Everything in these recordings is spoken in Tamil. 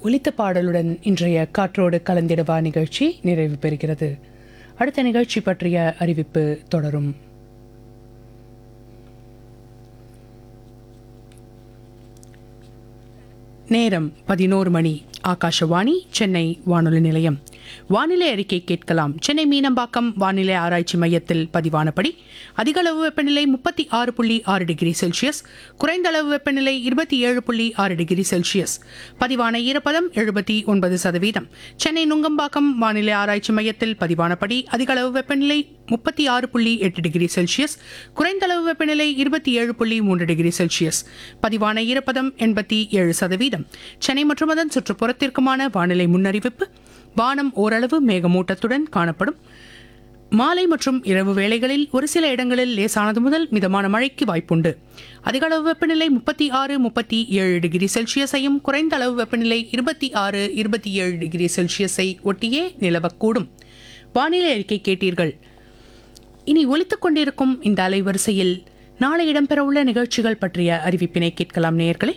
ஒலித்த பாடலுடன் இன்றைய காற்றோடு கலந்திடவா நிகழ்ச்சி நிறைவு பெறுகிறது அடுத்த நிகழ்ச்சி பற்றிய அறிவிப்பு தொடரும் நேரம் பதினோரு மணி ஆகாஷவாணி சென்னை வானொலி நிலையம் வானிலை அறிக்கை கேட்கலாம் சென்னை மீனம்பாக்கம் வானிலை ஆராய்ச்சி மையத்தில் பதிவானபடி அதிக அளவு வெப்பநிலை முப்பத்தி ஆறு புள்ளி ஆறு டிகிரி செல்சியஸ் குறைந்த அளவு வெப்பநிலை இருபத்தி ஏழு புள்ளி ஆறு டிகிரி செல்சியஸ் பதிவான ஈரப்பதம் எழுபத்தி ஒன்பது சதவீதம் சென்னை நுங்கம்பாக்கம் வானிலை ஆராய்ச்சி மையத்தில் பதிவானபடி அதிக அளவு வெப்பநிலை முப்பத்தி ஆறு புள்ளி எட்டு டிகிரி செல்சியஸ் குறைந்த அளவு வெப்பநிலை இருபத்தி ஏழு புள்ளி மூன்று டிகிரி செல்சியஸ் பதிவான ஈரப்பதம் எண்பத்தி ஏழு சதவீதம் சென்னை மற்றும் அதன் சுற்றுப்புறத்திற்குமான வானிலை முன்னறிவிப்பு வானம் ஓரளவு மேகமூட்டத்துடன் காணப்படும் மாலை மற்றும் இரவு வேளைகளில் ஒரு சில இடங்களில் லேசானது முதல் மிதமான மழைக்கு வாய்ப்புண்டு அதிக அளவு வெப்பநிலை முப்பத்தி ஆறு முப்பத்தி ஏழு டிகிரி செல்சியஸையும் குறைந்த அளவு வெப்பநிலை இருபத்தி ஆறு இருபத்தி ஏழு டிகிரி செல்சியஸை ஒட்டியே நிலவக்கூடும் வானிலை அறிக்கை கேட்டீர்கள் இனி ஒலித்துக் கொண்டிருக்கும் இந்த அலைவரிசையில் நாளை இடம்பெறவுள்ள நிகழ்ச்சிகள் பற்றிய அறிவிப்பினை கேட்கலாம் நேயர்களே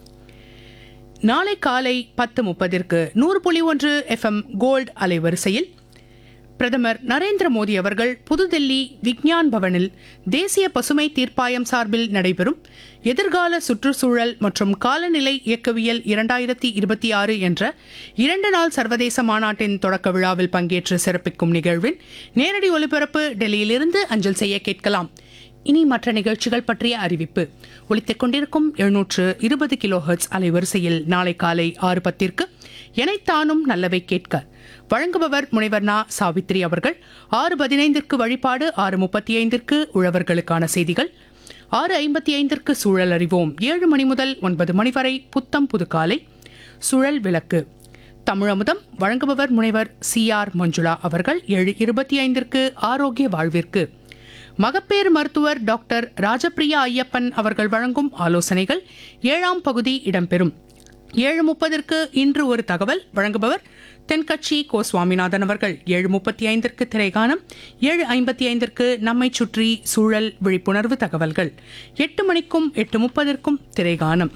நாளை காலை பத்து முப்பதிற்கு நூறு புள்ளி ஒன்று எஃப்எம் கோல்ட் அலைவரிசையில் பிரதமர் நரேந்திர மோடி அவர்கள் புதுதில்லி விக்ஞான் பவனில் தேசிய பசுமை தீர்ப்பாயம் சார்பில் நடைபெறும் எதிர்கால சுற்றுச்சூழல் மற்றும் காலநிலை இயக்கவியல் இரண்டாயிரத்தி இருபத்தி ஆறு என்ற இரண்டு நாள் சர்வதேச மாநாட்டின் தொடக்க விழாவில் பங்கேற்று சிறப்பிக்கும் நிகழ்வின் நேரடி ஒலிபரப்பு டெல்லியிலிருந்து அஞ்சல் செய்ய கேட்கலாம் இனி மற்ற நிகழ்ச்சிகள் பற்றிய அறிவிப்பு ஒலித்துக் கொண்டிருக்கும் எழுநூற்று இருபது கிலோ ஹெர்ட்ஸ் அலைவரிசையில் நாளை காலை ஆறு பத்திற்கு எனைத்தானும் நல்லவை கேட்க வழங்குபவர் முனைவர் நா சாவித்ரி அவர்கள் ஆறு பதினைந்திற்கு வழிபாடு ஆறு முப்பத்தி ஐந்திற்கு உழவர்களுக்கான செய்திகள் ஆறு ஐம்பத்தி ஐந்திற்கு சூழல் அறிவோம் ஏழு மணி முதல் ஒன்பது மணி வரை புத்தம் புதுக்காலை சுழல் விளக்கு தமிழமுதம் வழங்குபவர் முனைவர் சி ஆர் மஞ்சுளா அவர்கள் ஏழு இருபத்தி ஐந்திற்கு ஆரோக்கிய வாழ்விற்கு மகப்பேறு மருத்துவர் டாக்டர் ராஜப்பிரியா ஐயப்பன் அவர்கள் வழங்கும் ஆலோசனைகள் ஏழாம் பகுதி இடம்பெறும் ஏழு முப்பதற்கு இன்று ஒரு தகவல் வழங்குபவர் தென்கட்சி கோ சுவாமிநாதன் அவர்கள் ஏழு முப்பத்தி ஐந்திற்கு திரைகானம் ஏழு ஐம்பத்தி ஐந்திற்கு நம்மை சுற்றி சூழல் விழிப்புணர்வு தகவல்கள் எட்டு மணிக்கும் எட்டு முப்பதற்கும் திரைகானம்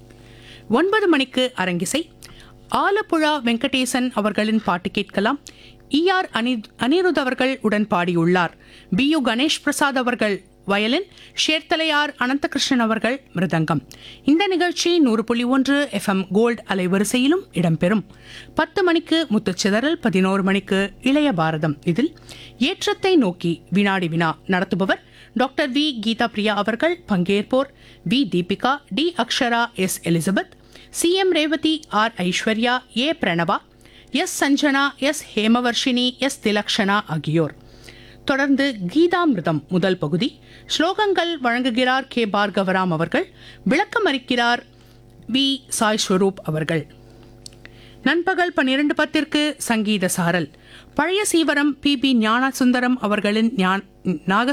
ஒன்பது மணிக்கு அரங்கிசை ஆலப்புழா வெங்கடேசன் அவர்களின் பாட்டு கேட்கலாம் இஆர் அனி அனிருத் அவர்கள் உடன் பாடியுள்ளார் பி யு கணேஷ் பிரசாத் அவர்கள் வயலின் ஷேர்தலையார் அனந்தகிருஷ்ணன் அவர்கள் மிருதங்கம் இந்த நிகழ்ச்சி நூறு புள்ளி ஒன்று எஃப்எம் கோல்ட் அலைவரிசையிலும் இடம்பெறும் பத்து மணிக்கு முத்துச்சிதறல் பதினோரு மணிக்கு இளைய பாரதம் இதில் ஏற்றத்தை நோக்கி வினாடி வினா நடத்துபவர் டாக்டர் வி கீதா பிரியா அவர்கள் பங்கேற்போர் V Deepika T Akshara S Elizabeth C M Revathi R Aishwarya A Pranava S Sanjana S Hemavarshini S Thilakshana ஆகியோர் தொடர்ந்து கீதாமிர்தம் முதல் பகுதி ஸ்லோகங்கள் வழங்குகிறார் கே பார்கவராம் அவர்கள் விளக்கம் அளிக்கிறார் வி சாய் ஸ்வரூப் அவர்கள் நண்பகல் பன்னிரண்டு பத்திற்கு சங்கீத சாரல் பழைய சீவரம் பி பி ஞானசுந்தரம் அவர்களின் ஞான நாகஸ்வர